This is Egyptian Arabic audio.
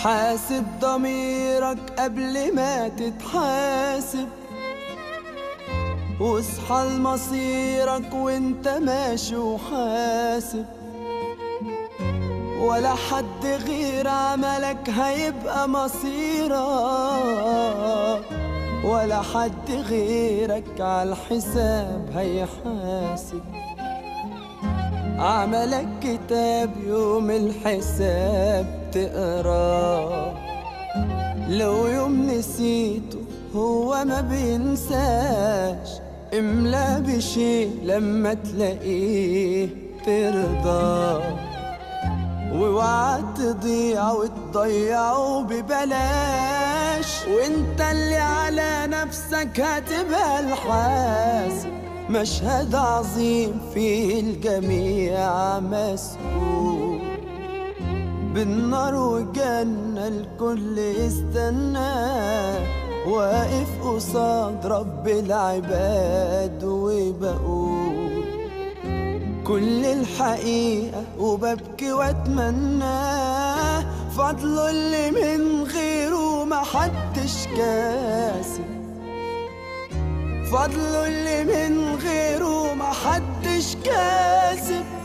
حاسب ضميرك قبل ما تتحاسب واصحى لمصيرك وانت ماشي وحاسب ولا حد غير عملك هيبقى مصيرك ولا حد غيرك على الحساب هيحاسب عملك كتاب يوم الحساب تقراه لو يوم نسيته هو ما بينساش املا بشي لما تلاقيه ترضاه واوعى تضيع وتضيعه ببلاش وانت اللي على نفسك هتبقى الحاسب مشهد عظيم فيه الجميع مسؤول بالنار والجنة الكل يستناه واقف قصاد رب العباد وبقول كل الحقيقة وببكي واتمناه فضله اللي من غيره محدش كاسب فضله اللي من غيره محدش كاسب